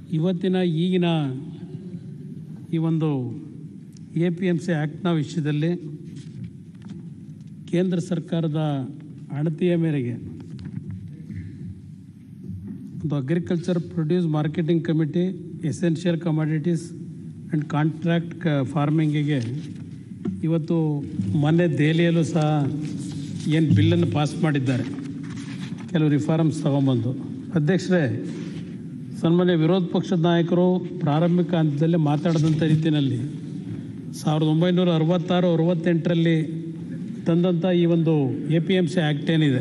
ಇವತ್ತಿನ ಈಗಿನ ಈ ಒಂದು ಎ ಪಿ ಎಮ್ ಸಿ ಆ್ಯಕ್ಟ್ನ ವಿಷಯದಲ್ಲಿ ಕೇಂದ್ರ ಸರ್ಕಾರದ ಅಣತಿಯ ಮೇರೆಗೆ ಒಂದು agriculture produce marketing committee essential commodities and contract ಕ ಫಾರ್ಮಿಂಗಿಗೆ ಇವತ್ತು ಮೊನ್ನೆ ದೆಹಲಿಯಲ್ಲೂ ಸಹ ಏನು ಬಿಲ್ಲನ್ನು ಪಾಸ್ ಮಾಡಿದ್ದಾರೆ ಕೆಲವು ರಿಫಾರ್ಮ್ಸ್ ತಗೊಂಬಂದು ಅಧ್ಯಕ್ಷರೇ ಸನ್ಮಾನ್ಯ ವಿರೋಧ ಪಕ್ಷದ ನಾಯಕರು ಪ್ರಾರಂಭಿಕ ಹಂತದಲ್ಲಿ ಮಾತಾಡಿದಂಥ ರೀತಿಯಲ್ಲಿ ಸಾವಿರದ ಒಂಬೈನೂರ ಅರವತ್ತಾರು ಅರವತ್ತೆಂಟರಲ್ಲಿ ತಂದಂಥ ಈ ಒಂದು A P M C act ಏನಿದೆ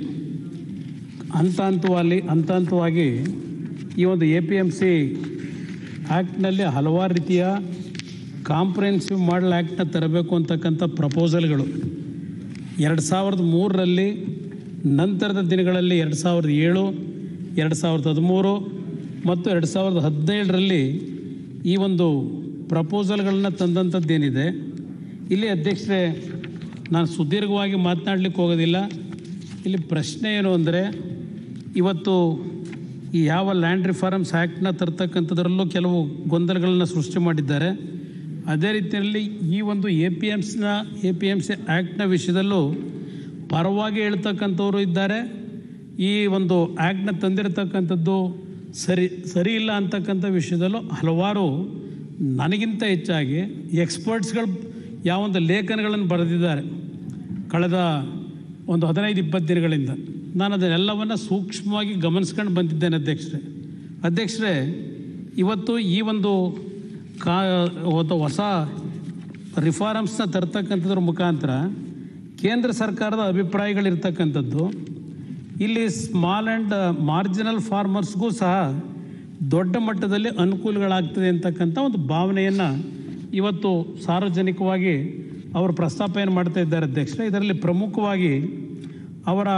ಹಂತ ಹಂತವಾಗಿ ಹಂತ ಹಂತವಾಗಿ ಈ ಒಂದು ಎ ಪಿ ಎಮ್ ಸಿ ಆ್ಯಕ್ಟ್ನಲ್ಲಿ ಹಲವಾರು ರೀತಿಯ ಕಾಂಪ್ರಿಹೆನ್ಸಿವ್ ಮಾಡಲ್ ಆ್ಯಕ್ಟ್ನ ತರಬೇಕು ಅಂತಕ್ಕಂಥ ಪ್ರಪೋಸಲ್ಗಳು ಎರಡು ಸಾವಿರದ ಮೂರರಲ್ಲಿ ನಂತರದ ದಿನಗಳಲ್ಲಿ ಎರಡು ಸಾವಿರದ ಏಳು ಎರಡು ಸಾವಿರದ ಹದಿಮೂರು ಮತ್ತು ಎರಡು ಸಾವಿರದ ಹದಿನೇಳರಲ್ಲಿ ಈ ಒಂದು ಪ್ರಪೋಸಲ್ಗಳನ್ನ ತಂದಂಥದ್ದೇನಿದೆ ಇಲ್ಲಿ ಅಧ್ಯಕ್ಷರೇ ನಾನು ಸುದೀರ್ಘವಾಗಿ ಮಾತನಾಡಲಿಕ್ಕೆ ಹೋಗೋದಿಲ್ಲ ಇಲ್ಲಿ ಪ್ರಶ್ನೆ ಏನು ಅಂದರೆ ಇವತ್ತು ಈ ಯಾವ ಲ್ಯಾಂಡ್ ರಿಫಾರ್ಮ್ಸ್ ಆ್ಯಕ್ಟ್ನ ತರ್ತಕ್ಕಂಥದ್ರಲ್ಲೂ ಕೆಲವು ಗೊಂದಲಗಳನ್ನು ಸೃಷ್ಟಿ ಮಾಡಿದ್ದಾರೆ ಅದೇ ರೀತಿಯಲ್ಲಿ ಈ ಒಂದು ಎ ಪಿ ಎಮ್ಸ್ನ ಎ ಪಿ ಎಮ್ ಸಿ ಆ್ಯಕ್ಟ್ನ ವಿಷಯದಲ್ಲೂ ಪರವಾಗಿ ಹೇಳ್ತಕ್ಕಂಥವ್ರು ಇದ್ದಾರೆ ಈ ಒಂದು ಆ್ಯಕ್ಟ್ನ ತಂದಿರತಕ್ಕಂಥದ್ದು ಸರಿ ಸರಿ ಇಲ್ಲ ಅಂತಕ್ಕಂಥ ವಿಷಯದಲ್ಲೂ ಹಲವಾರು ನನಗಿಂತ ಹೆಚ್ಚಾಗಿ ಎಕ್ಸ್ಪರ್ಟ್ಸ್ಗಳು ಯಾವೊಂದು ಲೇಖನಗಳನ್ನು ಬರೆದಿದ್ದಾರೆ ಕಳೆದ ಒಂದು ಹದಿನೈದು ಇಪ್ಪತ್ತು ದಿನಗಳಿಂದ ನಾನು ಅದನ್ನೆಲ್ಲವನ್ನು ಸೂಕ್ಷ್ಮವಾಗಿ ಗಮನಿಸ್ಕೊಂಡು ಬಂದಿದ್ದೇನೆ ಅಧ್ಯಕ್ಷರೇ ಅಧ್ಯಕ್ಷರೇ ಇವತ್ತು ಈ ಒಂದು ಕಾ ಒಂದು ಹೊಸ ರಿಫಾರ್ಮ್ಸ್ನ ತರ್ತಕ್ಕಂಥದ್ರ ಮುಖಾಂತರ ಕೇಂದ್ರ ಸರ್ಕಾರದ ಅಭಿಪ್ರಾಯಗಳಿರ್ತಕ್ಕಂಥದ್ದು ಇಲ್ಲಿ ಸ್ಮಾಲ್ ಆ್ಯಂಡ್ ಮಾರ್ಜಿನಲ್ ಫಾರ್ಮರ್ಸ್ಗೂ ಸಹ ದೊಡ್ಡ ಮಟ್ಟದಲ್ಲಿ ಅನುಕೂಲಗಳಾಗ್ತದೆ ಅಂತಕ್ಕಂಥ ಒಂದು ಭಾವನೆಯನ್ನು ಇವತ್ತು ಸಾರ್ವಜನಿಕವಾಗಿ ಅವರು ಪ್ರಸ್ತಾಪ ಏನು ಮಾಡ್ತಾ ಇದ್ದಾರೆ ಅಧ್ಯಕ್ಷರೇ ಇದರಲ್ಲಿ ಪ್ರಮುಖವಾಗಿ ಅವರ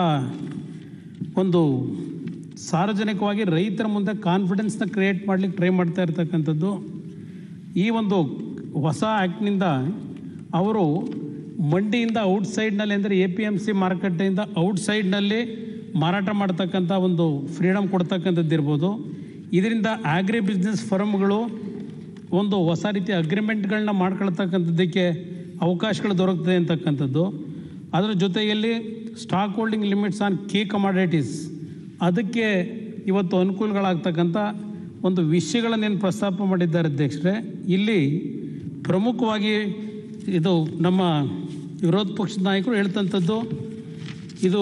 ಒಂದು ಸಾರ್ವಜನಿಕವಾಗಿ ರೈತರ ಮುಂದೆ ಕಾನ್ಫಿಡೆನ್ಸ್ನ ಕ್ರಿಯೇಟ್ ಮಾಡಲಿಕ್ಕೆ ಟ್ರೈ ಮಾಡ್ತಾ ಇರ್ತಕ್ಕಂಥದ್ದು ಈ ಒಂದು ಹೊಸ ಆ್ಯಕ್ಟ್ನಿಂದ ಅವರು ಮಂಡಿಯಿಂದ ಔಟ್ಸೈಡ್ನಲ್ಲಿ ಅಂದರೆ ಎ ಪಿ ಎಮ್ ಸಿ ಮಾರುಕಟ್ಟೆಯಿಂದ ಔಟ್ಸೈಡ್ನಲ್ಲಿ ಮಾರಾಟ ಮಾಡ್ತಕ್ಕಂಥ ಒಂದು ಫ್ರೀಡಮ್ ಕೊಡ್ತಕ್ಕಂಥದ್ದು ಇರ್ಬೋದು ಇದರಿಂದ ಆಗ್ರಿ ಬಿಸ್ನೆಸ್ ಫರ್ಮ್ಗಳು ಒಂದು ಹೊಸ ರೀತಿಯ ಅಗ್ರಿಮೆಂಟ್ಗಳನ್ನ ಮಾಡ್ಕೊಳ್ತಕ್ಕಂಥದ್ದಕ್ಕೆ ಅವಕಾಶಗಳು ದೊರಕ್ತದೆ ಅಂತಕ್ಕಂಥದ್ದು ಅದರ ಜೊತೆಯಲ್ಲಿ stock holding limits on key commodities ಅದಕ್ಕೆ ಇವತ್ತು ಅನುಕೂಲಗಳಾಗ್ತಕ್ಕಂಥ ಒಂದು ವಿಷಯಗಳನ್ನೇನು ಪ್ರಸ್ತಾಪ ಮಾಡಿದ್ದಾರೆ ಅಧ್ಯಕ್ಷರೇ ಇಲ್ಲಿ ಪ್ರಮುಖವಾಗಿ ಇದು ನಮ್ಮ ವಿರೋಧ ಪಕ್ಷದ ನಾಯಕರು ಹೇಳ್ತಂಥದ್ದು ಇದು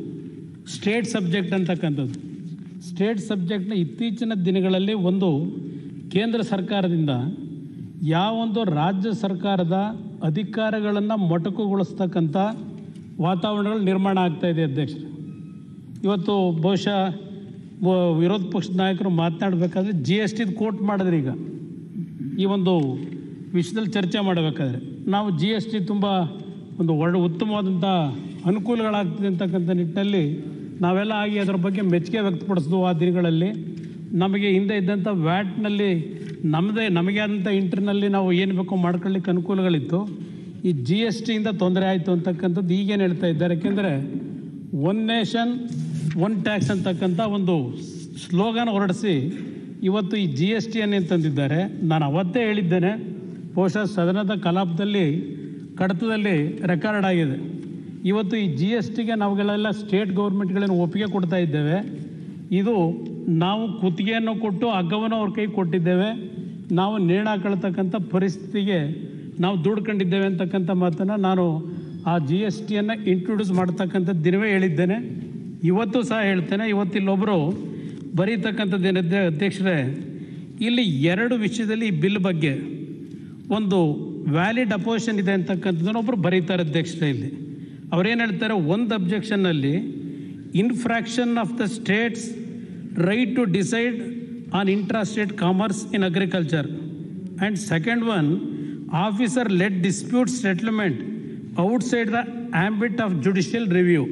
ಸ್ಟೇಟ್ ಸಬ್ಜೆಕ್ಟ್ ಅಂತಕ್ಕಂಥದ್ದು ಸ್ಟೇಟ್ ಸಬ್ಜೆಕ್ಟ್ನ ಇತ್ತೀಚಿನ ದಿನಗಳಲ್ಲಿ ಒಂದು ಕೇಂದ್ರ ಸರ್ಕಾರದಿಂದ ಯಾವೊಂದು ರಾಜ್ಯ ಸರ್ಕಾರದ ಅಧಿಕಾರಗಳನ್ನು ಮೊಟಕುಗೊಳಿಸ್ತಕ್ಕಂಥ ವಾತಾವರಣಗಳು ನಿರ್ಮಾಣ ಆಗ್ತಾ ಇದೆ ಅಧ್ಯಕ್ಷರೇ ಇವತ್ತು ಬಹುಶಃ ವ- ವಿರೋಧ ಪಕ್ಷದ ನಾಯಕರು ಮಾತನಾಡಬೇಕಾದ್ರೆ ಜಿ ಎಸ್ ಟಿದು ಕೋಟ್ ಮಾಡಿದ್ರಿ ಈಗ ಈ ಒಂದು ವಿಷಯದಲ್ಲಿ ಚರ್ಚೆ ಮಾಡಬೇಕಾದ್ರೆ ನಾವು ಜಿ ಎಸ್ ಟಿ ತುಂಬ ಒಂದು ಒಳ್ಳೆ ಉತ್ತಮವಾದಂಥ ಅನುಕೂಲಗಳಾಗ್ತದೆ ಅಂತಕ್ಕಂಥ ನಿಟ್ಟಿನಲ್ಲಿ ನಾವೆಲ್ಲ ಆಗಿ ಅದರ ಬಗ್ಗೆ ಮೆಚ್ಚುಗೆ ವ್ಯಕ್ತಪಡಿಸಿದ್ವು ಆ ದಿನಗಳಲ್ಲಿ ನಮಗೆ ಹಿಂದೆ ಇದ್ದಂಥ ವ್ಯಾಟ್ನಲ್ಲಿ ನಮ್ಮದೇ ನಮಗೆ ಆದಂಥ ಇಂಟ್ರ್ನಲ್ಲಿ ನಾವು ಏನು ಬೇಕೋ ಮಾಡ್ಕೊಳ್ಳಿಕ್ಕೆ ಅನುಕೂಲಗಳಿತ್ತು ಈ ಜಿ ಎಸ್ ಟಿಯಿಂದ ತೊಂದರೆ ಆಯಿತು ಅಂತಕ್ಕಂಥದ್ದು ಈಗೇನು ಹೇಳ್ತಾ ಇದ್ದಾರೆ ಯಾಕೆಂದರೆ ಒನ್ ನೇಷನ್ ಒನ್ ಟ್ಯಾಕ್ಸ್ ಅಂತಕ್ಕಂಥ ಒಂದು ಸ್ಲೋಗನ್ ಹೊರಡಿಸಿ ಇವತ್ತು ಈ ಜಿ ಎಸ್ ಟಿಯನ್ನು ತಂದಿದ್ದಾರೆ ನಾನು ಅವತ್ತೇ ಹೇಳಿದ್ದೇನೆ ಬಹುಶಃ ಸದನದ ಕಲಾಪದಲ್ಲಿ ಕಡತದಲ್ಲಿ ರೆಕಾರ್ಡ್ ಆಗಿದೆ ಇವತ್ತು ಈ ಜಿ ಎಸ್ ಟಿಗೆ ನಾವುಗಳೆಲ್ಲ ಸ್ಟೇಟ್ ಗೌರ್ಮೆಂಟ್ಗಳನ್ನು ಒಪ್ಪಿಗೆ ಕೊಡ್ತಾ ಇದ್ದೇವೆ ಇದು ನಾವು ಕುತ್ತಿಗೆಯನ್ನು ಕೊಟ್ಟು ಹಗ್ಗವನ್ನು ಅವ್ರ ಕೈ ಕೊಟ್ಟಿದ್ದೇವೆ ನಾವು ನೇಣು ಹಾಕೊಳ್ತಕ್ಕಂಥ ಪರಿಸ್ಥಿತಿಗೆ ನಾವು ದುಡ್ಕೊಂಡಿದ್ದೇವೆ ಅಂತಕ್ಕಂಥ ಮಾತನ್ನು ನಾನು ಆ ಜಿ ಎಸ್ ಟಿಯನ್ನು ಇಂಟ್ರೊಡ್ಯೂಸ್ ಮಾಡ್ತಕ್ಕಂಥ ದಿನವೇ ಹೇಳಿದ್ದೇನೆ ಇವತ್ತು ಸಹ ಹೇಳ್ತೇನೆ ಇವತ್ತಿಲ್ಲೊಬ್ಬರು ಬರೀತಕ್ಕಂಥದ್ದು ಏನಿದೆ ಅಧ್ಯಕ್ಷರೇ ಇಲ್ಲಿ ಎರಡು ವಿಷಯದಲ್ಲಿ ಈ ಬಿಲ್ ಬಗ್ಗೆ ಒಂದು ವ್ಯಾಲಿಡ್ ಅಪೋಸಿಷನ್ ಇದೆ ಅಂತಕ್ಕಂಥದ್ದನ್ನು ಒಬ್ಬರು ಬರೀತಾರೆ ಅಧ್ಯಕ್ಷರೇ ಇಲ್ಲಿ ಅವ್ರೇನು ಹೇಳ್ತಾರೆ ಒಂದು ಅಬ್ಜೆಕ್ಷನ್ನಲ್ಲಿ infraction of the states right to decide on intra state commerce in agriculture and second one officer let dispute settlement outside the ambit of judicial review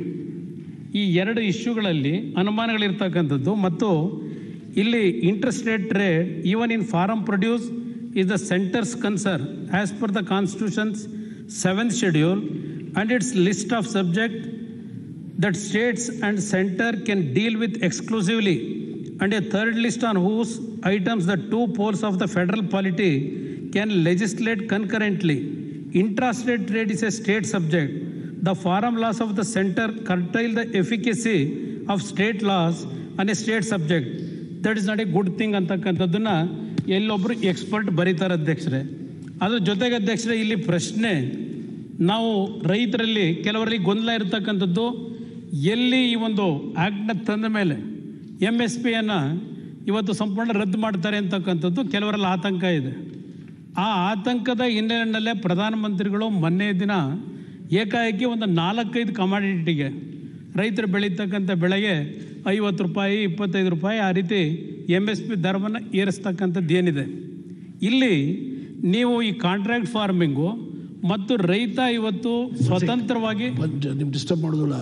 ಈ ಎರಡು ಇಶ್ಯೂಗಳಲ್ಲಿ ಅನುಮಾನಗಳಿರ್ತಕ್ಕಂಥದ್ದು ಮತ್ತು ಇಲ್ಲಿ interstate trade even in farm produce is the center's concern as per the Constitution's seventh schedule and its list of subject that states and center can deal with exclusively and a third list on whose items the two poles of the federal polity can legislate concurrently. Intrastate trade is a state subject. The foreign laws of the center curtail the efficacy of state laws on a state subject. That is not a good thing ಅಂತಕ್ಕಂಥದ್ದನ್ನ ಎಲ್ಲೊಬ್ರು expert ಬರೀತಾರೆ ಅಧ್ಯಕ್ಷರೇ ಅದ್ರ ಜೊತೆಗೆ ಅಧ್ಯಕ್ಷರೇ ಇಲ್ಲಿ ಪ್ರಶ್ನೆ ನಾವು ರೈತರಲ್ಲಿ ಕೆಲವರಲ್ಲಿ ಗೊಂದಲ ಇರತಕ್ಕಂಥದ್ದು ಎಲ್ಲಿ ಈ ಒಂದು ಆ್ಯಕ್ಟ್ನ ತಂದ ಮೇಲೆ ಎಮ್ ಎಸ್ ಪಿಯನ್ನು ಇವತ್ತು ಸಂಪೂರ್ಣ ರದ್ದು ಮಾಡ್ತಾರೆ ಅಂತಕ್ಕಂಥದ್ದು ಕೆಲವರಲ್ಲಿ ಆತಂಕ ಇದೆ ಆ ಆತಂಕದ ಹಿನ್ನೆಲೆಯಲ್ಲೇ ಪ್ರಧಾನಮಂತ್ರಿಗಳು ಮೊನ್ನೆ ದಿನ ಏಕಾಏಕಿ ಒಂದು ನಾಲ್ಕೈದು ಕಮಾಡಿಟಿಗೆ ರೈತರು ಬೆಳೀತಕ್ಕಂಥ ಬೆಳೆಗೆ ಐವತ್ತು ರೂಪಾಯಿ ಇಪ್ಪತ್ತೈದು ರೂಪಾಯಿ ಆ ರೀತಿ ಎಮ್ ಎಸ್ ಪಿ ದರವನ್ನು ಏರಿಸ್ತಕ್ಕಂಥದ್ದು ಏನಿದೆ ಇಲ್ಲಿ ನೀವು ಈ ಕಾಂಟ್ರಾಕ್ಟ್ ಫಾರ್ಮಿಂಗು ಮತ್ತು ರೈತ ಇವತ್ತು ಸ್ವತಂತ್ರವಾಗಿ ಬಟ್ ನೀವು ಡಿಸ್ಟರ್ಬ್ ಮಾಡೋದಿಲ್ಲ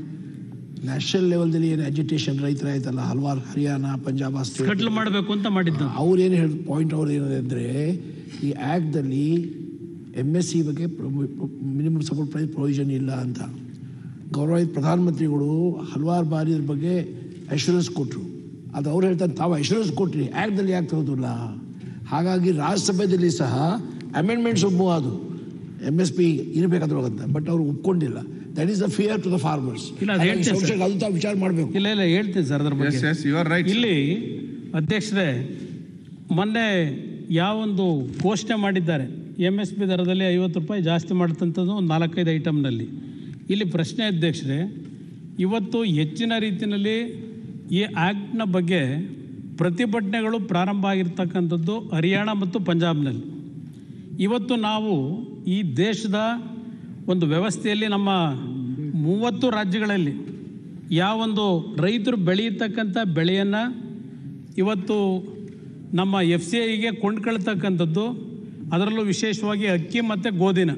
ನ್ಯಾಷನಲ್ ಲೆವೆಲ್ದಲ್ಲಿ ಏನು ಎಜುಟೇಷನ್ ರೈತರ ಆಯ್ತಲ್ಲ ಹಲವಾರು ಹರಿಯಾಣ ಪಂಜಾಬ್ ಸ್ಟೇಟ್ ಕಟ್ಲು ಮಾಡಬೇಕು ಅಂತ ಮಾಡಿದ್ದು ಅವ್ರು ಏನು ಹೇಳಿ ಪಾಯಿಂಟ್ ಅವ್ರು ಏನಿದೆ ಅಂದರೆ ಈ ಆ್ಯಕ್ಟ್ದಲ್ಲಿ ಎಮ್ ಎಸ್ ಸಿ ಬಗ್ಗೆ ಮಿನಿಮಮ್ ಸಪೋರ್ಟ್ ಪ್ರೈಸ್ ಪ್ರೊವಿಷನ್ ಇಲ್ಲ ಅಂತ ಗೌರವಿತ ಪ್ರಧಾನಮಂತ್ರಿಗಳು ಹಲವಾರು ಬಾರಿ ಇದ್ರ ಬಗ್ಗೆ ಅಶ್ಯೂರೆನ್ಸ್ ಕೊಟ್ಟರು ಅದು ಅವ್ರು ಹೇಳ್ತಾರೆ ತಾವು ಅಶ್ಯೂರೆನ್ಸ್ ಕೊಟ್ರಿ ಆ್ಯಕ್ಟ್ದಲ್ಲಿ ಯಾಕೆ ತಗೋದಿಲ್ಲ ಹಾಗಾಗಿ ರಾಜ್ಯಸಭೆಯಲ್ಲಿ ಸಹ ಅಮೆಂಡ್ಮೆಂಟ್ಸ್ ಮೂವ್ ಅದು ಎಮ್ ಎಸ್ ಪಿ ಇರಬೇಕಾದ್ರೊಳಗಂತ ಬಟ್ ಅವ್ರು ಒಪ್ಕೊಂಡಿಲ್ಲ that is the fear to the farmers ಇಲ್ಲ, ಅದ್ ಹೇಳ್ತೀನಿ ಸರ್. ಅದು ತಾವು ವಿಚಾರ ಮಾಡಬೇಕು ಇಲ್ಲ ಇಲ್ಲ ಹೇಳ್ತೀನಿ ಸರ್ ಅದ್ರ Yes, ಬಗ್ಗೆ yes, you are right. ಇಲ್ಲಿ ಅಧ್ಯಕ್ಷರೇ ಮೊನ್ನೆ ಯಾವೊಂದು ಘೋಷಣೆ ಮಾಡಿದ್ದಾರೆ ಎಮ್ ಎಸ್ ಪಿ ದರದಲ್ಲಿ ಐವತ್ತು ರೂಪಾಯಿ ಜಾಸ್ತಿ ಮಾಡ್ತಂಥದ್ದು ಒಂದು ನಾಲ್ಕೈದು ಐಟಮ್ನಲ್ಲಿ ಇಲ್ಲಿ ಪ್ರಶ್ನೆ ಅಧ್ಯಕ್ಷರೇ ಇವತ್ತು ಹೆಚ್ಚಿನ ರೀತಿಯಲ್ಲಿ ಈ ಆ್ಯಕ್ಟ್ನ ಬಗ್ಗೆ ಪ್ರತಿಭಟನೆಗಳು ಪ್ರಾರಂಭ ಆಗಿರ್ತಕ್ಕಂಥದ್ದು ಹರಿಯಾಣ ಮತ್ತು ಪಂಜಾಬ್ನಲ್ಲಿ ಇವತ್ತು ನಾವು ಈ ದೇಶದ ಒಂದು ವ್ಯವಸ್ಥೆಯಲ್ಲಿ ನಮ್ಮ ಮೂವತ್ತು ರಾಜ್ಯಗಳಲ್ಲಿ ಯಾವೊಂದು ರೈತರು ಬೆಳೆಯತಕ್ಕಂಥ ಬೆಳೆಯನ್ನು ಇವತ್ತು ನಮ್ಮ ಎಫ್ ಸಿ ಐಗೆ ಕೊಂಡ್ಕೊಳ್ತಕ್ಕಂಥದ್ದು ಅದರಲ್ಲೂ ವಿಶೇಷವಾಗಿ ಅಕ್ಕಿ ಮತ್ತು ಗೋಧಿನ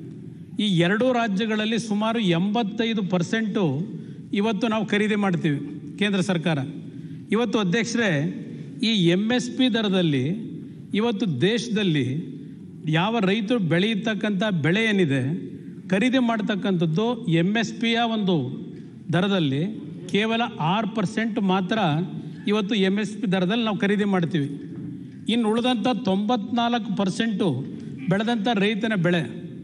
ಈ ಎರಡೂ ರಾಜ್ಯಗಳಲ್ಲಿ ಸುಮಾರು ಎಂಬತ್ತೈದು ಪರ್ಸೆಂಟು ಇವತ್ತು ನಾವು ಖರೀದಿ ಮಾಡ್ತೀವಿ ಕೇಂದ್ರ ಸರ್ಕಾರ ಇವತ್ತು ಅಧ್ಯಕ್ಷರೇ ಈ ಎಮ್ ಎಸ್ ಪಿ ದರದಲ್ಲಿ ಇವತ್ತು ದೇಶದಲ್ಲಿ ಯಾವ ರೈತರು ಬೆಳೆಯತಕ್ಕಂಥ ಬೆಳೆ ಏನಿದೆ ಖರೀದಿ ಮಾಡ್ತಕ್ಕಂಥದ್ದು ಎಮ್ ಎಸ್ ಪಿಯ ಒಂದು ದರದಲ್ಲಿ ಕೇವಲ ಆರು ಪರ್ಸೆಂಟ್ ಮಾತ್ರ ಇವತ್ತು ಎಮ್ ಎಸ್ ಪಿ ದರದಲ್ಲಿ ನಾವು ಖರೀದಿ ಮಾಡ್ತೀವಿ ಇನ್ನು ಉಳಿದಂಥ ತೊಂಬತ್ನಾಲ್ಕು ಪರ್ಸೆಂಟು ಬೆಳೆದಂಥ ರೈತನ ಬೆಳೆ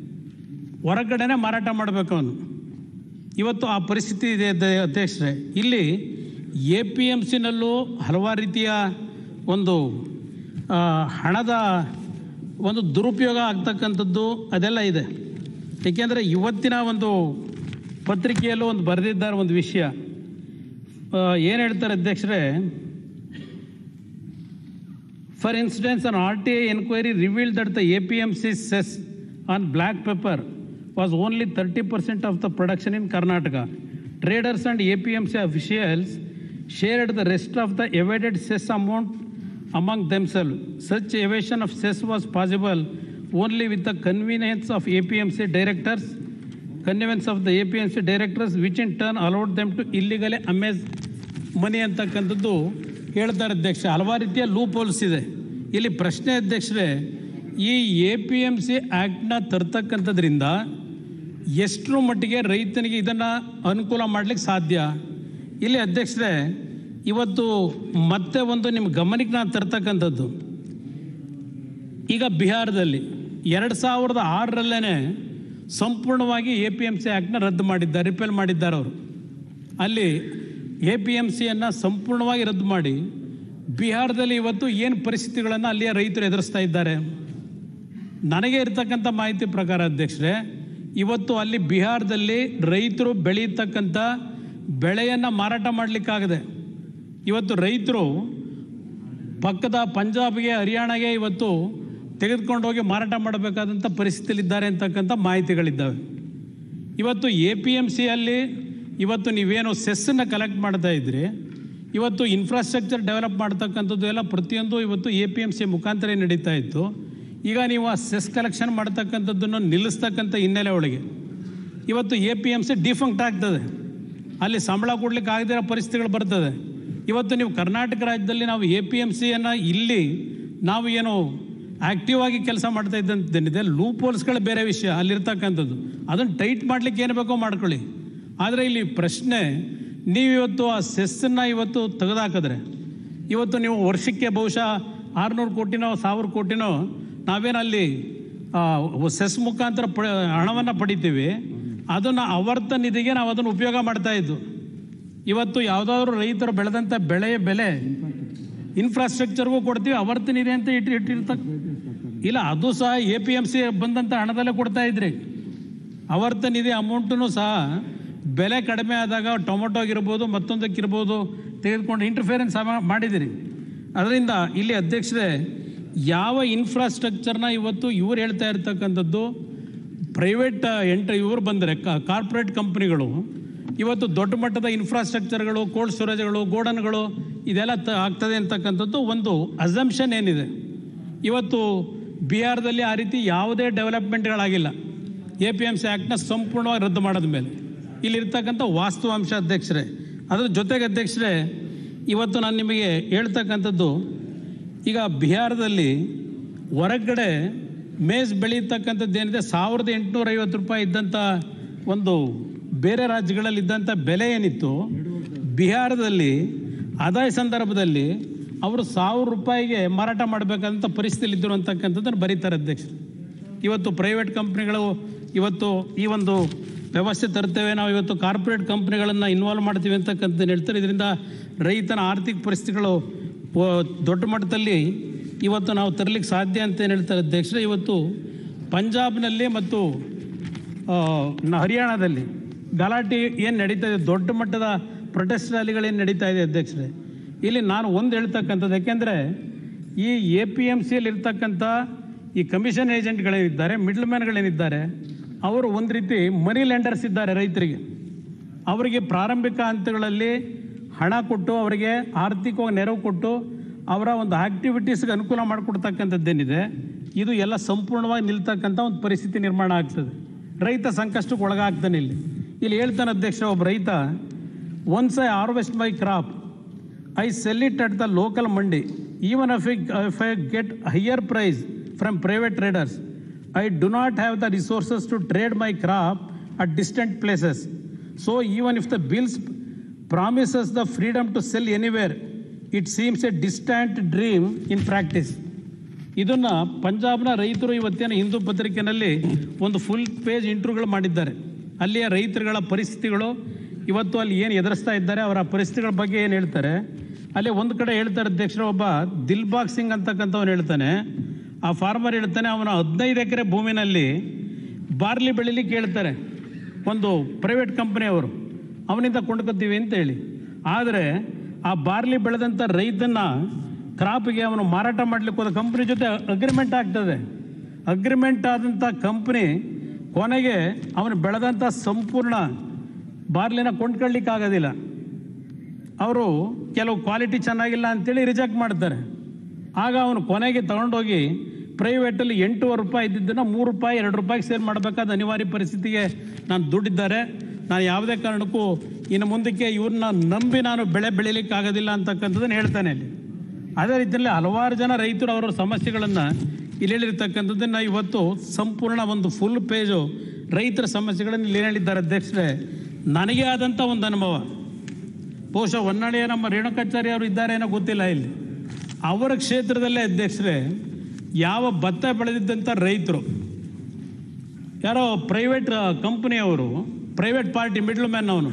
ಹೊರಗಡೆನೆ ಮಾರಾಟ ಮಾಡಬೇಕು ಅವನು ಇವತ್ತು ಆ ಪರಿಸ್ಥಿತಿ ಇದೆ ಅಧ್ಯ- ಅಧ್ಯಕ್ಷರೇ ಇಲ್ಲಿ ಎ ಪಿ ಎಮ್ ಸಿನಲ್ಲೂ ಹಲವಾರು ರೀತಿಯ ಒಂದು ಆ, ಹಣದ ಒಂದು ದುರುಪಯೋಗ ಆಗ್ತಕ್ಕಂಥದ್ದು ಅದೆಲ್ಲ ಇದೆ ಏಕೆಂದರೆ ಇವತ್ತಿನ ಒಂದು ಪತ್ರಿಕೆಯಲ್ಲೂ ಒಂದು ಬರೆದಿದ್ದಾರೆ ಒಂದು ವಿಷಯ ಏನು ಹೇಳ್ತಾರೆ ಅಧ್ಯಕ್ಷರೇ For instance, an RTA inquiry revealed that the APMC cess on black pepper was only 30% of the production in Karnataka. Traders and APMC officials shared the rest of the evaded cess amount among themselves. Such evasion of cess was possible only with the convenience of APMC directors, connivance of the APMC directors, which in turn allowed them to illegally amass ಮನಿ ಅಂತಕ್ಕಂಥದ್ದು ಹೇಳ್ತಾರೆ ಅಧ್ಯಕ್ಷ ಹಲವಾರು ರೀತಿಯ loop holes ಇದೆ ಇಲ್ಲಿ ಪ್ರಶ್ನೆ ಅಧ್ಯಕ್ಷರೇ ಈ ಎ ಪಿ ಎಮ್ ಸಿ ಆ್ಯಕ್ಟ್ನ ತರ್ತಕ್ಕಂಥದ್ರಿಂದ ಎಷ್ಟರ ಮಟ್ಟಿಗೆ ರೈತನಿಗೆ ಇದನ್ನು ಅನುಕೂಲ ಮಾಡಲಿಕ್ಕೆ ಸಾಧ್ಯ ಇಲ್ಲಿ ಅಧ್ಯಕ್ಷರೇ ಇವತ್ತು ಮತ್ತೆ ಒಂದು ನಿಮ್ಮ ಗಮನಕ್ಕೆ ನಾನು ತರ್ತಕ್ಕಂಥದ್ದು ಈಗ ಬಿಹಾರದಲ್ಲಿ ಎರಡು ಸಾವಿರದ ಆರರಲ್ಲೇ ಸಂಪೂರ್ಣವಾಗಿ ಎ ಪಿ ಎಮ್ ಸಿ ಆ್ಯಕ್ಟ್ನ ರದ್ದು ಮಾಡಿದ್ದಾರೆ ರಿಪೇಲ್ ಮಾಡಿದ್ದಾರೆ ಅವರು ಅಲ್ಲಿ ಎ ಪಿ ಎಮ್ ಸಿಯನ್ನು ಸಂಪೂರ್ಣವಾಗಿ ರದ್ದು ಮಾಡಿ ಬಿಹಾರದಲ್ಲಿ ಇವತ್ತು ಏನು ಪರಿಸ್ಥಿತಿಗಳನ್ನು ಅಲ್ಲಿಯ ರೈತರು ಎದುರಿಸ್ತಾ ಇದ್ದಾರೆ ನನಗೆ ಇರ್ತಕ್ಕಂಥ ಮಾಹಿತಿ ಪ್ರಕಾರ ಅಧ್ಯಕ್ಷರೇ ಇವತ್ತು ಅಲ್ಲಿ ಬಿಹಾರದಲ್ಲಿ ರೈತರು ಬೆಳೀತಕ್ಕಂಥ ಬೆಳೆಯನ್ನು ಮಾರಾಟ ಮಾಡಲಿಕ್ಕಾಗದೆ ಇವತ್ತು ರೈತರು ಪಕ್ಕದ ಪಂಜಾಬ್ಗೆ ಹರಿಯಾಣಗೆ ಇವತ್ತು ತೆಗೆದುಕೊಂಡು ಹೋಗಿ ಮಾರಾಟ ಮಾಡಬೇಕಾದಂಥ ಪರಿಸ್ಥಿತಿಲಿದ್ದಾರೆ ಅಂತಕ್ಕಂಥ ಮಾಹಿತಿಗಳಿದ್ದಾವೆ ಇವತ್ತು ಎ ಪಿ ಎಮ್ ಸಿಯಲ್ಲಿ ಇವತ್ತು ನೀವೇನು ಸೆಸ್ಸನ್ನು ಕಲೆಕ್ಟ್ ಮಾಡ್ತಾ ಇದ್ರಿ ಇವತ್ತು ಇನ್ಫ್ರಾಸ್ಟ್ರಕ್ಚರ್ ಡೆವಲಪ್ ಮಾಡ್ತಕ್ಕಂಥದ್ದು ಎಲ್ಲ ಪ್ರತಿಯೊಂದು ಇವತ್ತು ಎ ಪಿ ಎಮ್ ಸಿ ಮುಖಾಂತರ ನಡೀತಾ ಇತ್ತು ಈಗ ನೀವು ಆ ಸೆಸ್ ಕಲೆಕ್ಷನ್ ಮಾಡ್ತಕ್ಕಂಥದ್ದನ್ನು ನಿಲ್ಲಿಸ್ತಕ್ಕಂಥ ಹಿನ್ನೆಲೆ ಒಳಗೆ ಇವತ್ತು A P M C defunct ಆಗ್ತದೆ ಅಲ್ಲಿ ಸಂಬಳ ಕೊಡ್ಲಿಕ್ಕೆ ಆಗದಿರೋ ಪರಿಸ್ಥಿತಿಗಳು ಬರ್ತದೆ ಇವತ್ತು ನೀವು ಕರ್ನಾಟಕ ರಾಜ್ಯದಲ್ಲಿ ನಾವು ಎ ಪಿ ಎಮ್ ಸಿಯನ್ನು ಇಲ್ಲಿ ನಾವು ಏನು ಆಕ್ಟಿವ್ ಆಗಿ ಕೆಲಸ ಮಾಡ್ತಾ ಇದ್ದಂತೇನಿದೆ ಲೂಪ್ ಹೋಲ್ಸ್ಗಳು ಬೇರೆ ವಿಷಯ ಅಲ್ಲಿರ್ತಕ್ಕಂಥದ್ದು ಅದನ್ನು ಟೈಟ್ ಮಾಡ್ಲಿಕ್ಕೆ ಏನು ಬೇಕೋ ಮಾಡ್ಕೊಳ್ಳಿ ಆದರೆ ಇಲ್ಲಿ ಪ್ರಶ್ನೆ ನೀವು ಇವತ್ತು ಆ ಸೆಸ್ಸನ್ನು ಇವತ್ತು ತೆಗೆದಾಕಿದ್ರೆ ಇವತ್ತು ನೀವು ವರ್ಷಕ್ಕೆ ಬಹುಶಃ ಆರುನೂರು ಕೋಟಿನೋ ಸಾವಿರ ಕೋಟಿನೋ ನಾವೇನಲ್ಲಿ ಆ, ಸೆಸ್ ಮುಖಾಂತರ ಪ ಹಣವನ್ನು ಪಡಿತೀವಿ ಅದನ್ನು ಆವರ್ತ ನಿಧಿಗೆ ನಾವು ಅದನ್ನು ಉಪಯೋಗ ಮಾಡ್ತಾ ಇದ್ದು ಇವತ್ತು ಯಾವುದಾದ್ರೂ ರೈತರು ಬೆಳೆದಂಥ ಬೆಳೆಯ ಬೆಲೆ ಇನ್ಫ್ರಾಸ್ಟ್ರಕ್ಚರ್ಗೂ ಕೊಡ್ತೀವಿ ಆವರ್ತ ನಿಧಿ ಅಂತ ಇಟ್ಟು ಇಟ್ಟಿರ್ತಕ್ಕ ಇಲ್ಲ ಅದು ಸಹ ಎ ಪಿ ಎಮ್ ಸಿ ಬಂದಂಥ ಹಣದಲ್ಲೇ ಕೊಡ್ತಾ ಇದ್ರಿ ಆವರ್ತ ನಿಧಿ ಅಮೌಂಟನ್ನು ಸಹ ಬೆಲೆ ಕಡಿಮೆ ಆದಾಗ ಟೊಮೊಟೊಗಿರ್ಬೋದು ಮತ್ತೊಂದಕ್ಕಿರ್ಬೋದು ತೆಗೆದುಕೊಂಡು ಇಂಟರ್ಫಿಯರೆನ್ಸ್ ಮಾಡಿದಿರಿ ಅದರಿಂದ ಇಲ್ಲಿ ಅಧ್ಯಕ್ಷರೇ ಯಾವ ಇನ್ಫ್ರಾಸ್ಟ್ರಕ್ಚರ್ನ ಇವತ್ತು ಇವ್ರು ಹೇಳ್ತಾ ಇರ್ತಕ್ಕಂಥದ್ದು ಪ್ರೈವೇಟ್ ಎಂಟ ಇವ್ರು ಬಂದರೆ ಕಾರ್ಪೊರೇಟ್ ಕಂಪ್ನಿಗಳು ಇವತ್ತು ದೊಡ್ಡ ಮಟ್ಟದ ಇನ್ಫ್ರಾಸ್ಟ್ರಕ್ಚರ್ಗಳು ಕೋಲ್ಡ್ ಸ್ಟೋರೇಜ್ಗಳು ಗೋಡನ್ಗಳು ಇದೆಲ್ಲ ತ ಆಗ್ತದೆ ಅಂತಕ್ಕಂಥದ್ದು ಒಂದು ಅಸಂಪ್ಷನ್ ಏನಿದೆ ಇವತ್ತು ಬಿಹಾರದಲ್ಲಿ ಆ ರೀತಿ ಯಾವುದೇ ಡೆವಲಪ್ಮೆಂಟ್ಗಳಾಗಿಲ್ಲ ಎ ಪಿ ಎಮ್ ಸಿ ಆ್ಯಕ್ಟ್ನ ಸಂಪೂರ್ಣವಾಗಿ ರದ್ದು ಮಾಡಿದ ಮೇಲೆ ಇಲ್ಲಿರ್ತಕ್ಕಂಥ ವಾಸ್ತವಾಂಶ ಅಧ್ಯಕ್ಷರೇ ಅದ್ರ ಜೊತೆಗೆ ಅಧ್ಯಕ್ಷರೇ ಇವತ್ತು ನಾನು ನಿಮಗೆ ಹೇಳ್ತಕ್ಕಂಥದ್ದು ಈಗ ಬಿಹಾರದಲ್ಲಿ ಹೊರಗಡೆ ಮೇಸ್ ಬೆಳೀತಕ್ಕಂಥದ್ದು ಏನಿದೆ ಸಾವಿರದ ಎಂಟುನೂರ ಐವತ್ತು ರೂಪಾಯಿ ಇದ್ದಂಥ ಒಂದು ಬೇರೆ ರಾಜ್ಯಗಳಲ್ಲಿ ಇದ್ದಂಥ ಬೆಲೆ ಏನಿತ್ತು ಬಿಹಾರದಲ್ಲಿ ಆದಾಯ ಸಂದರ್ಭದಲ್ಲಿ ಅವರು ಸಾವಿರ ರೂಪಾಯಿಗೆ ಮಾರಾಟ ಮಾಡಬೇಕಂತ ಪರಿಸ್ಥಿತಿಯಲ್ಲಿ ಇದ್ದರು ಅಂತಕ್ಕಂಥದ್ದನ್ನು ಬರೀತಾರೆ ಅಧ್ಯಕ್ಷರು ಇವತ್ತು ಪ್ರೈವೇಟ್ ಕಂಪ್ನಿಗಳು ಇವತ್ತು ಈ ಒಂದು ವ್ಯವಸ್ಥೆ ತರ್ತೇವೆ ನಾವು ಇವತ್ತು ಕಾರ್ಪೊರೇಟ್ ಕಂಪ್ನಿಗಳನ್ನು ಇನ್ವಾಲ್ವ್ ಮಾಡ್ತೀವಿ ಅಂತಕ್ಕಂಥದ್ದು ಹೇಳ್ತಾರೆ ಇದರಿಂದ ರೈತನ ಆರ್ಥಿಕ ಪರಿಸ್ಥಿತಿಗಳು ವ- ದೊಡ್ಡ ಮಟ್ಟದಲ್ಲಿ ಇವತ್ತು ನಾವು ತರಲಿಕ್ಕೆ ಸಾಧ್ಯ ಅಂತ ಏನು ಹೇಳ್ತಾರೆ ಅಧ್ಯಕ್ಷರೇ ಇವತ್ತು ಪಂಜಾಬ್ನಲ್ಲಿ ಮತ್ತು ಆ, ನ- ಹರಿಯಾಣದಲ್ಲಿ ಗಲಾಟೆ ಏನು ನಡೀತಾ ಇದೆ ದೊಡ್ಡ ಮಟ್ಟದ ಪ್ರೊಟೆಸ್ಟ್ ರ್ಯಾಲಿಗಳೇನು ನಡೀತಾ ಇದೆ ಅಧ್ಯಕ್ಷರೇ ಇಲ್ಲಿ ನಾನು ಒಂದು ಹೇಳ್ತಕ್ಕಂಥದ್ದು ಯಾಕೆಂದರೆ ಈ ಎ ಪಿ ಎಮ್ ಸಿಯಲ್ಲಿ ಇರ್ತಕ್ಕಂಥ ಈ ಕಮಿಷನ್ ಏಜೆಂಟ್ಗಳೇನಿದ್ದಾರೆ ಮಿಡ್ಲ್ ಮ್ಯಾನ್ಗಳೇನಿದ್ದಾರೆ ಅವರು ಒಂದು ರೀತಿ ಮನಿ ಲೆಂಡರ್ಸ್ ಇದ್ದಾರೆ ರೈತರಿಗೆ ಅವರಿಗೆ ಪ್ರಾರಂಭಿಕ ಹಂತಗಳಲ್ಲಿ ಹಣ ಕೊಟ್ಟು ಅವರಿಗೆ ಆರ್ಥಿಕವಾಗಿ ನೆರವು ಕೊಟ್ಟು ಅವರ ಒಂದು ಆಕ್ಟಿವಿಟೀಸ್ಗೆ ಅನುಕೂಲ ಮಾಡಿಕೊಡ್ತಕ್ಕಂಥದ್ದೇನಿದೆ ಇದು ಎಲ್ಲ ಸಂಪೂರ್ಣವಾಗಿ ನಿಲ್ತಕ್ಕಂಥ ಒಂದು ಪರಿಸ್ಥಿತಿ ನಿರ್ಮಾಣ ಆಗ್ತದೆ ರೈತ ಸಂಕಷ್ಟಕ್ಕೆ ಒಳಗಾಗ್ತಾನೆ ಇಲ್ಲಿ ಇಲ್ಲಿ ಹೇಳ್ತಾನೆ ಅಧ್ಯಕ್ಷ ಒಬ್ಬ ರೈತ once I harvest my crop I sell it at the local mandi even if if I get higher price from private traders I do not have the resources to trade my crop at distant places so even if the bills promises the freedom to sell anywhere it seems a distant dream in practice ಇದನ್ನ ಪಂಜಾಬ್ನ ರೈತರು ಇವತ್ತಿನ ಹಿಂದೂ ಪತ್ರಿಕೆಯಲ್ಲಿ ಒಂದು full page ಇಂಟ್ರ್ಯೂಗಳು ಮಾಡಿದ್ದಾರೆ ಅಲ್ಲಿಯ ರೈತರುಗಳ ಪರಿಸ್ಥಿತಿಗಳು ಇವತ್ತು ಅಲ್ಲಿ ಏನು ಎದುರಿಸ್ತಾ ಇದ್ದಾರೆ ಅವರ ಪರಿಸ್ಥಿತಿಗಳ ಬಗ್ಗೆ ಏನು ಹೇಳ್ತಾರೆ ಅಲ್ಲಿ ಒಂದು ಕಡೆ ಹೇಳ್ತಾರೆ ಅಧ್ಯಕ್ಷರು ಒಬ್ಬ ದಿಲ್ಬಾಗ್ ಸಿಂಗ್ ಅಂತಕ್ಕಂಥವ್ನು ಹೇಳ್ತಾನೆ ಆ ಫಾರ್ಮರ್ ಹೇಳ್ತಾನೆ ಅವನ ಹದಿನೈದು ಎಕರೆ ಭೂಮಿನಲ್ಲಿ ಬಾರ್ಲಿ ಬೆಳಿಲಿಕ್ಕೆ ಹೇಳ್ತಾರೆ ಒಂದು ಪ್ರೈವೇಟ್ ಕಂಪನಿಯವರು ಅವನಿಂದ ಕೊಂಡ್ಕೊತೀವಿ ಅಂತ ಹೇಳಿ ಆದರೆ ಆ ಬಾರ್ಲಿ ಬೆಳೆದಂಥ ರೈತನ ಕ್ರಾಪ್ಗೆ ಅವನು ಮಾರಾಟ ಮಾಡ್ಲಿಕ್ಕೆ ಹೋದ ಕಂಪ್ನಿ ಜೊತೆ ಅಗ್ರಿಮೆಂಟ್ ಆಗ್ತದೆ ಅಗ್ರಿಮೆಂಟ್ ಆದಂಥ ಕಂಪ್ನಿ ಕೊನೆಗೆ ಅವನು ಬೆಳೆದಂಥ ಸಂಪೂರ್ಣ ಬಾರ್ಲಿನ ಕೊಂಡ್ಕೊಳ್ಳಿಕ್ಕೆ ಆಗೋದಿಲ್ಲ ಅವರು ಕೆಲವು ಕ್ವಾಲಿಟಿ ಚೆನ್ನಾಗಿಲ್ಲ ಅಂತೇಳಿ ರಿಜೆಕ್ಟ್ ಮಾಡ್ತಾರೆ ಆಗ ಅವನು ಕೊನೆಗೆ ತಗೊಂಡೋಗಿ ಪ್ರೈವೇಟಲ್ಲಿ ಎಂಟೂವರೆ ರೂಪಾಯಿ ಇದ್ದಿದ್ದನ್ನು ಮೂರು ರೂಪಾಯಿ ಎರಡು ರೂಪಾಯಿಗೆ ಸೇಲ್ ಮಾಡಬೇಕಾದ ಅನಿವಾರ್ಯ ಪರಿಸ್ಥಿತಿಗೆ ನಾನು ದುಡ್ಡಿದ್ದಾರೆ ನಾನು ಯಾವುದೇ ಕಾರಣಕ್ಕೂ ಇನ್ನು ಮುಂದಕ್ಕೆ ಇವ್ರನ್ನ ನಂಬಿ ನಾನು ಬೆಳೆ ಬೆಳೀಲಿಕ್ಕೆ ಆಗೋದಿಲ್ಲ ಅಂತಕ್ಕಂಥದ್ದನ್ನು ಹೇಳ್ತಾನೆ ಇಲ್ಲಿ ಅದೇ ರೀತಿಯಲ್ಲಿ ಹಲವಾರು ಜನ ರೈತರು ಅವರ ಸಮಸ್ಯೆಗಳನ್ನು ಇಲ್ಲಿ ಹೇಳಿರ್ತಕ್ಕಂಥದ್ದನ್ನು ಇವತ್ತು ಸಂಪೂರ್ಣ ಒಂದು ಫುಲ್ ಪೇಜು ರೈತರ ಸಮಸ್ಯೆಗಳನ್ನು ಇಲ್ಲಿ ಹೇಳಿದ್ದಾರೆ ಅಧ್ಯಕ್ಷರೇ ನನಗೆ ಆದಂಥ ಒಂದು ಅನುಭವ ಬಹುಶಃ ಹೊನ್ನಾಳಿಯ ನಮ್ಮ ರೇಣುಕಾಚಾರ್ಯ ಅವರು ಇದ್ದಾರೆ ಏನೋ ಗೊತ್ತಿಲ್ಲ ಇಲ್ಲಿ ಅವರ ಕ್ಷೇತ್ರದಲ್ಲೇ ಅಧ್ಯಕ್ಷರೇ ಯಾವ ಭತ್ತ ಬೆಳೆದಿದ್ದಂಥ ರೈತರು ಯಾರೋ ಪ್ರೈವೇಟ್ ಕಂಪನಿಯವರು ಪ್ರೈವೇಟ್ ಪಾರ್ಟಿ ಮಿಡ್ಲ್ ಮ್ಯಾನ್ ಅವನು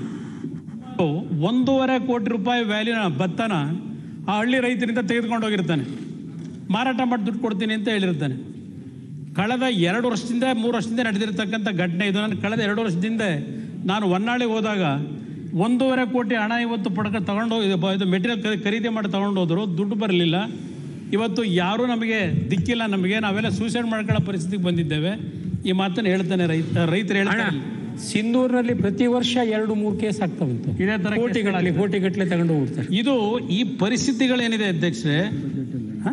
ಒಂದೂವರೆ ಕೋಟಿ ರೂಪಾಯಿ ವ್ಯಾಲ್ಯೂನ ಭತ್ತನ ಆ ಹಳ್ಳಿ ರೈತರಿಂದ ತೆಗೆದುಕೊಂಡು ಹೋಗಿರ್ತಾನೆ ಮಾರಾಟ ಮಾಡಿ ದುಡ್ಡು ಕೊಡ್ತೀನಿ ಅಂತ ಹೇಳಿರ್ತಾನೆ ಕಳೆದ ಎರಡು ವರ್ಷದಿಂದ ಮೂರು ವರ್ಷದಿಂದ ನಡೆದಿರ್ತಕ್ಕಂಥ ಘಟನೆ ಇದು ನಾನು ಕಳೆದ ಎರಡು ವರ್ಷದಿಂದ ನಾನು ಹೊನ್ನಾಳಿಗೆ ಹೋದಾಗ ಒಂದೂವರೆ ಕೋಟಿ ಹಣ ಇವತ್ತು ಪಡ್ಕ ತಗೊಂಡು ಇದು ಮೆಟೀರಿಯಲ್ ಖರೀದಿ ಮಾಡಿ ತಗೊಂಡು ಹೋದ್ರು ದುಡ್ಡು ಬರಲಿಲ್ಲ ಇವತ್ತು ಯಾರೂ ನಮಗೆ ದಿಕ್ಕಿಲ್ಲ ನಮಗೆ ನಾವೆಲ್ಲ ಸೂಸೈಡ್ ಮಾಡ್ಕೊಳ್ಳೋ ಪರಿಸ್ಥಿತಿಗೆ ಬಂದಿದ್ದೇವೆ ಈ ಮಾತನ್ನು ಹೇಳ್ತಾನೆ ರೈತ ರೈತರು ಅಣ್ಣ ಹೇಳ್ತಾರೆ ಸಿಂಧೂರಿನಲ್ಲಿ ಪ್ರತಿ ವರ್ಷ ಎರಡು ಮೂರು ಕೇಸ್ ಆಗ್ತಾವಂತೆ ಇದೇ ತರ ಕೋಟಿಗಳಲ್ಲಿ ಕೋಟಿಗಟ್ಟಲೆ ತಗೊಂಡು ಹೋಗ್ತಾರೆ ಇದು ಈ ಪರಿಸ್ಥಿತಿಗಳೇನಿದೆ ಅಧ್ಯಕ್ಷರೇ ಹ?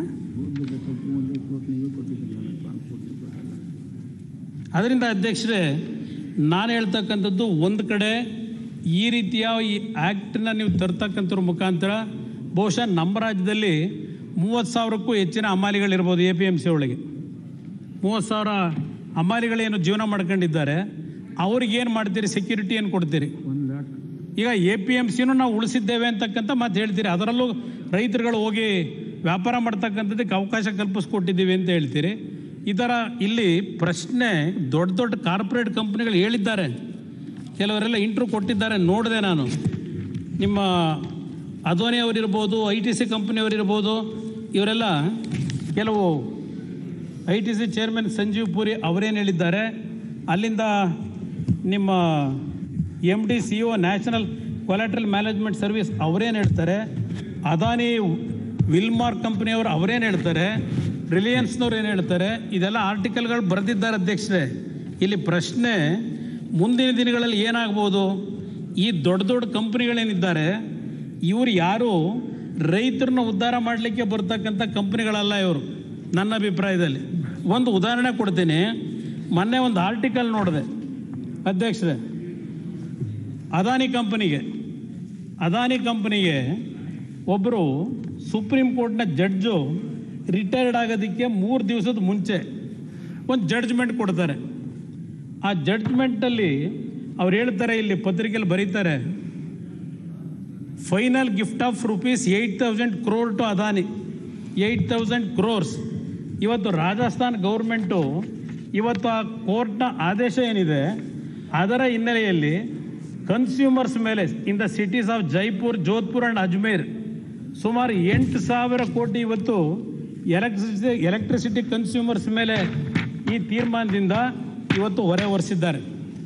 ಅದರಿಂದ ಅಧ್ಯಕ್ಷರೇ ನಾನು ಹೇಳ್ತಕ್ಕಂಥದ್ದು ಒಂದು ಕಡೆ ಈ ರೀತಿಯ ಈ ಆ್ಯಕ್ಟನ್ನ ನೀವು ತರ್ತಕ್ಕಂಥವ್ರ ಮುಖಾಂತರ ಬಹುಶಃ ನಮ್ಮ ರಾಜ್ಯದಲ್ಲಿ ಮೂವತ್ತು ಸಾವಿರಕ್ಕೂ ಹೆಚ್ಚಿನ ಹಮಾಲಿಗಳಿರ್ಬೋದು ಎ ಪಿ ಎಮ್ ಸಿ ಒಳಗೆ ಮೂವತ್ತು ಸಾವಿರ ಹಮಾಲಿಗಳೇನು ಜೀವನ ಮಾಡ್ಕೊಂಡಿದ್ದಾರೆ ಅವ್ರಿಗೆ ಏನು ಮಾಡ್ತೀರಿ ಸೆಕ್ಯೂರಿಟಿ ಏನು ಕೊಡ್ತೀರಿ ಈಗ ಎ ಪಿ ಎಮ್ ಸಿನೂ ನಾವು ಉಳಿಸಿದ್ದೇವೆ ಅಂತಕ್ಕಂಥ ಮಾತು ಹೇಳ್ತೀರಿ ಅದರಲ್ಲೂ ರೈತರುಗಳು ಹೋಗಿ ವ್ಯಾಪಾರ ಮಾಡ್ತಕ್ಕಂಥದ್ದಕ್ಕೆ ಅವಕಾಶ ಕಲ್ಪಿಸ್ಕೊಟ್ಟಿದ್ದೀವಿ ಅಂತ ಹೇಳ್ತೀರಿ ಈ ಥರ ಇಲ್ಲಿ ಪ್ರಶ್ನೆ ದೊಡ್ಡ ದೊಡ್ಡ ಕಾರ್ಪೊರೇಟ್ ಕಂಪ್ನಿಗಳು ಹೇಳಿದ್ದಾರೆ ಕೆಲವರೆಲ್ಲ ಇಂಟ್ರೂ ಕೊಟ್ಟಿದ್ದಾರೆ ನೋಡಿದೆ ನಾನು ನಿಮ್ಮ ಅದೋನಿ ಅವರಿರ್ಬೋದು ಐ ಟಿ ಸಿ ಕಂಪ್ನಿಯವರಿರ್ಬೋದು ಇವರೆಲ್ಲ ಕೆಲವು I T C chairman Sanjeev Puri ಅವರೇನು ಹೇಳಿದ್ದಾರೆ ಅಲ್ಲಿಂದ ನಿಮ್ಮ M D C O national collateral management service ಅವರೇನು ಹೇಳ್ತಾರೆ ಅದಾನಿ ವಿಲ್ಮಾರ್ಕ್ ಕಂಪ್ನಿಯವರು ಅವರೇನು ಹೇಳ್ತಾರೆ ರಿಲಯನ್ಸ್ನವ್ರು ಏನು ಹೇಳ್ತಾರೆ ಇದೆಲ್ಲ ಆರ್ಟಿಕಲ್ಗಳು ಬರೆದಿದ್ದಾರೆ ಅಧ್ಯಕ್ಷರೇ ಇಲ್ಲಿ ಪ್ರಶ್ನೆ ಮುಂದಿನ ದಿನಗಳಲ್ಲಿ ಏನಾಗ್ಬೋದು ಈ ದೊಡ್ಡ ದೊಡ್ಡ ಕಂಪ್ನಿಗಳೇನಿದ್ದಾರೆ ಇವರು ಯಾರು ರೈತರನ್ನ ಉದ್ಧಾರ ಮಾಡಲಿಕ್ಕೆ ಬರ್ತಕ್ಕಂಥ ಕಂಪ್ನಿಗಳಲ್ಲ ಇವರು ನನ್ನ ಅಭಿಪ್ರಾಯದಲ್ಲಿ ಒಂದು ಉದಾಹರಣೆ ಕೊಡ್ತೀನಿ ಮೊನ್ನೆ ಒಂದು ಆರ್ಟಿಕಲ್ ನೋಡಿದೆ ಅಧ್ಯಕ್ಷರೇ ಅದಾನಿ ಕಂಪನಿಗೆ ಅದಾನಿ ಕಂಪನಿಗೆ ಒಬ್ಬರು ಸುಪ್ರೀಂ ಕೋರ್ಟ್ನ ಜಡ್ಜು ರಿಟೈರ್ಡ್ ಆಗೋದಕ್ಕೆ ಮೂರು ದಿವಸದ ಮುಂಚೆ ಒಂದು ಜಡ್ಜ್ಮೆಂಟ್ ಕೊಡ್ತಾರೆ ಆ ಜಡ್ಜ್ಮೆಂಟಲ್ಲಿ ಅವ್ರು ಹೇಳ್ತಾರೆ ಇಲ್ಲಿ ಪತ್ರಿಕೆಯಲ್ಲಿ ಬರೀತಾರೆ final gift of rupees eight thousand crore to Adani eight thousand crores ಇವತ್ತು ರಾಜಸ್ಥಾನ್ ಗೌರ್ಮೆಂಟು ಇವತ್ತು ಆ ಕೋರ್ಟ್ನ ಆದೇಶ ಏನಿದೆ ಅದರ ಹಿನ್ನೆಲೆಯಲ್ಲಿ ಕನ್ಸ್ಯೂಮರ್ಸ್ ಮೇಲೆ in the cities of Jaipur Jodhpur and Ajmer ಸುಮಾರು ಎಂಟು ಸಾವಿರ ಕೋಟಿ ಇವತ್ತು ಎಲೆಕ್ಟ್ರಿಸಿಟಿ ಎಲೆಕ್ಟ್ರಿಸಿಟಿ ಕನ್ಸ್ಯೂಮರ್ಸ್ ಮೇಲೆ ಈ ತೀರ್ಮಾನದಿಂದ ಇವತ್ತು ಹೊರೆ ಹೊರಿಸಿದ್ದಾರೆ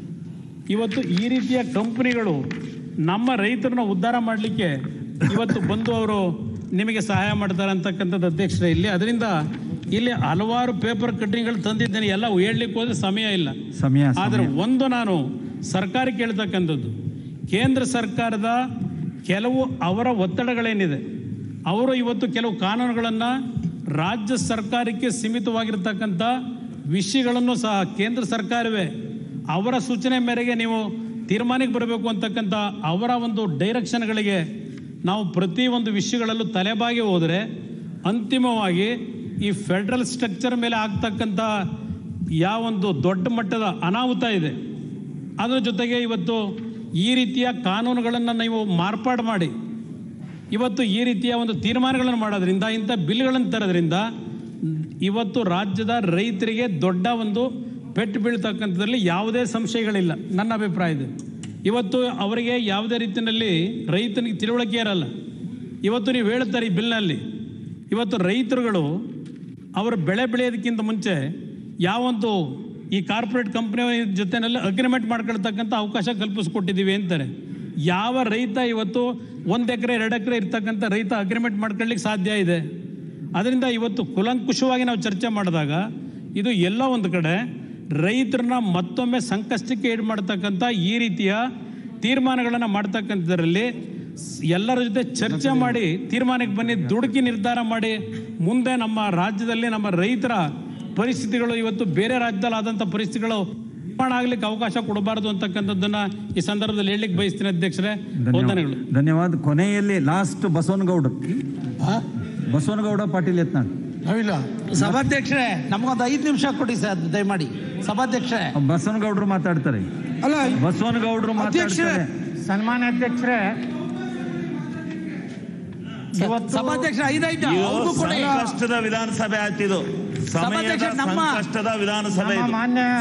ಇವತ್ತು ಈ ರೀತಿಯ ಕಂಪನಿಗಳು ನಮ್ಮ ರೈತರನ್ನ ಉದ್ಧಾರ ಮಾಡಲಿಕ್ಕೆ ಇವತ್ತು ಬಂದು ಅವರು ನಿಮಗೆ ಸಹಾಯ ಮಾಡ್ತಾರೆ ಅಂತಕ್ಕಂಥದ್ದು ಅಧ್ಯಕ್ಷರೇ ಇಲ್ಲಿ ಅದರಿಂದ ಇಲ್ಲಿ ಹಲವಾರು ಪೇಪರ್ ಕಟ್ಟಿಂಗ್ಗಳು ತಂದಿದ್ದೇನೆ ಎಲ್ಲ ಹೇಳಲಿಕ್ಕೆ ಹೋದ್ರೆ ಸಮಯ ಇಲ್ಲ ಸಮಯ ಆದರೆ ಒಂದು ನಾನು ಸರ್ಕಾರಕ್ಕೆ ಹೇಳ್ತಕ್ಕಂಥದ್ದು ಕೇಂದ್ರ ಸರ್ಕಾರದ ಕೆಲವು ಅವರ ಒತ್ತಡಗಳೇನಿದೆ ಅವರು ಇವತ್ತು ಕೆಲವು ಕಾನೂನುಗಳನ್ನು ರಾಜ್ಯ ಸರ್ಕಾರಕ್ಕೆ ಸೀಮಿತವಾಗಿರ್ತಕ್ಕಂಥ ವಿಷಯಗಳನ್ನು ಸಹ ಕೇಂದ್ರ ಸರ್ಕಾರವೇ ಅವರ ಸೂಚನೆ ಮೇರೆಗೆ ನೀವು ತೀರ್ಮಾನಕ್ಕೆ ಬರಬೇಕು ಅಂತಕ್ಕಂಥ ಅವರ ಒಂದು ಡೈರೆಕ್ಷನ್ಗಳಿಗೆ ನಾವು ಪ್ರತಿ ಒಂದು ವಿಷಯಗಳಲ್ಲೂ ತಲೆಬಾಗಿ ಹೋದರೆ ಅಂತಿಮವಾಗಿ ಈ ಫೆಡ್ರಲ್ ಸ್ಟ್ರಕ್ಚರ್ ಮೇಲೆ ಆಗ್ತಕ್ಕಂಥ ಯಾವೊಂದು ದೊಡ್ಡ ಮಟ್ಟದ ಅನಾಹುತ ಇದೆ ಅದರ ಜೊತೆಗೆ ಇವತ್ತು ಈ ರೀತಿಯ ಕಾನೂನುಗಳನ್ನು ನೀವು ಮಾರ್ಪಾಡು ಮಾಡಿ ಇವತ್ತು ಈ ರೀತಿಯ ಒಂದು ತೀರ್ಮಾನಗಳನ್ನು ಮಾಡೋದ್ರಿಂದ ಇಂಥ ಬಿಲ್ಗಳನ್ನು ತರೋದ್ರಿಂದ ಇವತ್ತು ರಾಜ್ಯದ ರೈತರಿಗೆ ದೊಡ್ಡ ಒಂದು ಪೆಟ್ಟು ಬೀಳ್ತಕ್ಕಂಥದ್ರಲ್ಲಿ ಯಾವುದೇ ಸಂಶಯಗಳಿಲ್ಲ ನನ್ನ ಅಭಿಪ್ರಾಯ ಇದೆ ಇವತ್ತು ಅವರಿಗೆ ಯಾವುದೇ ರೀತಿಯಲ್ಲಿ ರೈತನಿಗೆ ತಿಳುವಳಿಕೆ ಇರಲ್ಲ ಇವತ್ತು ನೀವು ಹೇಳ್ತಾರೆ ಈ ಬಿಲ್ನಲ್ಲಿ ಇವತ್ತು ರೈತರುಗಳು ಅವರು ಬೆಳೆ ಬೆಳೆಯೋದಕ್ಕಿಂತ ಮುಂಚೆ ಯಾವೊಂದು ಈ ಕಾರ್ಪೊರೇಟ್ ಕಂಪ್ನಿ ಜೊತೆನಲ್ಲಿ ಅಗ್ರಿಮೆಂಟ್ ಮಾಡ್ಕೊಳ್ತಕ್ಕಂಥ ಅವಕಾಶ ಕಲ್ಪಿಸ್ಕೊಟ್ಟಿದ್ದೀವಿ ಅಂತಾರೆ ಯಾವ ರೈತ ಇವತ್ತು ಒಂದು ಎಕರೆ ಎರಡು ಎಕರೆ ಇರ್ತಕ್ಕಂಥ ರೈತ ಅಗ್ರಿಮೆಂಟ್ ಮಾಡ್ಕೊಳ್ಳಿಕ್ಕೆ ಸಾಧ್ಯ ಇದೆ ಅದರಿಂದ ಇವತ್ತು ಕುಲಂಕುಷವಾಗಿ ನಾವು ಚರ್ಚೆ ಮಾಡಿದಾಗ ಇದು ಎಲ್ಲೋ ಒಂದು ಕಡೆ ರೈತರನ್ನ ಮತ್ತೊಮ್ಮೆ ಸಂಕಷ್ಟಕ್ಕೆ ಈಡು ಮಾಡ್ತಕ್ಕಂಥ ಈ ರೀತಿಯ ತೀರ್ಮಾನಗಳನ್ನು ಮಾಡ್ತಕ್ಕಂಥದ್ರಲ್ಲಿ ಸ್- ಎಲ್ಲರ ಜೊತೆ ಚರ್ಚೆ ಮಾಡಿ ತೀರ್ಮಾನಕ್ಕೆ ಬನ್ನಿ ದುಡುಕಿ ನಿರ್ಧಾರ ಮಾಡಿ ಮುಂದೆ ನಮ್ಮ ರಾಜ್ಯದಲ್ಲಿ ನಮ್ಮ ರೈತರ ಪರಿಸ್ಥಿತಿಗಳು ಇವತ್ತು ಬೇರೆ ರಾಜ್ಯದಲ್ಲಿ ಆದಂಥ ಪರಿಸ್ಥಿತಿಗಳು ನಿರ್ಮಾಣ ಆಗ್ಲಿಕ್ಕೆ ಅವಕಾಶ ಕೊಡಬಾರದು ಅಂತಕ್ಕಂಥದ್ದನ್ನ ಈ ಸಂದರ್ಭದಲ್ಲಿ ಹೇಳಲಿಕ್ಕೆ ಬಯಸ್ತೀನಿ ಅಧ್ಯಕ್ಷರೇ ವಂದನೆಗಳು ಧನ್ಯವಾದ ಕೊನೆಯಲ್ಲಿ ಲಾಸ್ಟ್ ಬಸವನಗೌಡರು ಬಸವನಗೌಡ ಪಾಟೀಲ್ ಯತ್ನಾಳ್ ನಾವಿಲ್ಲ ಸಭಾಧ್ಯಕ್ಷರೇ ನಮಗೊಂದು ಐದು ನಿಮಿಷ ಕೊಡಿ ಸರ್ ದಯಮಾಡಿ ಸಭಾಧ್ಯಕ್ಷರೇ ಬಸವನಗೌಡರು ಮಾತಾಡ್ತಾರೆ ಅಲ್ಲ ಬಸವನಗೌಡರು ಅಧ್ಯಕ್ಷರೇ, ಮಾತಾಡ್ತಾರೆ ಸನ್ಮಾನ್ಯ ಅಧ್ಯಕ್ಷರೇ ಇವತ್ತು ಸಭಾಧ್ಯಕ್ಷರ ಐದೈದು ಇದು ಅವ್ರಿಗೂ ಕೊಡಿ ಸಂಕಷ್ಟದ ವಿಧಾನಸಭೆ ಆಗ್ತಿದ್ದು ಸಮಯದ ಸಭಾಧ್ಯಕ್ಷ ನಮ್ಮ- ಸಂಕಷ್ಟದ ವಿಧಾನಸಭೆ ನಮ್ಮ ಇದು ಮಾನ್ಯ